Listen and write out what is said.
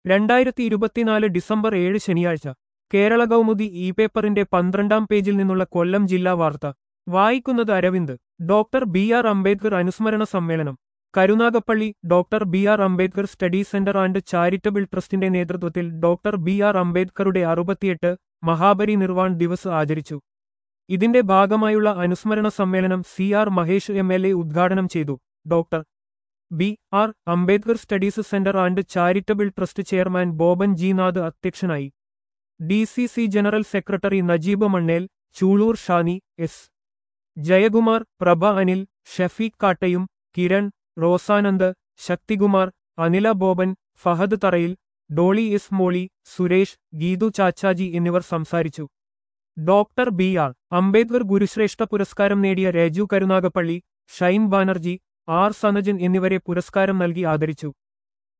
രണ്ടായിരത്തി ഇരുപത്തിനാല് ഡിസംബർ ഏഴ് ശനിയാഴ്ച കേരള കൗമുദി ഇ പേപ്പറിന്റെ പന്ത്രണ്ടാം പേജിൽ നിന്നുള്ള കൊല്ലം ജില്ലാ വാർത്ത വായിക്കുന്നത് Arvind doctor B R Ambedkar അനുസ്മരണ സമ്മേളനം Karunagappally doctor B R Ambedkar study centre and charitable ട്രസ്റ്റിന്റെ നേതൃത്വത്തിൽ ഡോക്ടർ ബി ആർ അംബേദ്കറുടെ അറുപത്തിയെട്ട് മഹാബരി നിർവാൺ ദിവസ് ആചരിച്ചു ഇതിന്റെ ഭാഗമായുള്ള അനുസ്മരണ സമ്മേളനം C R Mahesh M L A ഉദ്ഘാടനം ചെയ്തു doctor B R Ambedkar studies centre and charitable trust chairman Boban G Nath അധ്യക്ഷനായി D C C general secretary Najeeb Mannel Choolur Shani S Jayakumar Prabha Anil Shafeeq കാട്ടയും Kiran Rosanand Shakthikumar Anila Boban Fahad Tharayil Dolly S Molly Suresh Geethu Chachaji എന്നിവർ സംസാരിച്ചു ഡോക്ടർ ബി ആർ അംബേദ്കർ ഗുരുശ്രേഷ്ഠ പുരസ്കാരം നേടിയ രജു കരുനാഗപ്പള്ളി ഷൈൻ ബാനർജി ആർ സനജൻ എന്നിവരെ പുരസ്കാരം നൽകി ആദരിച്ചു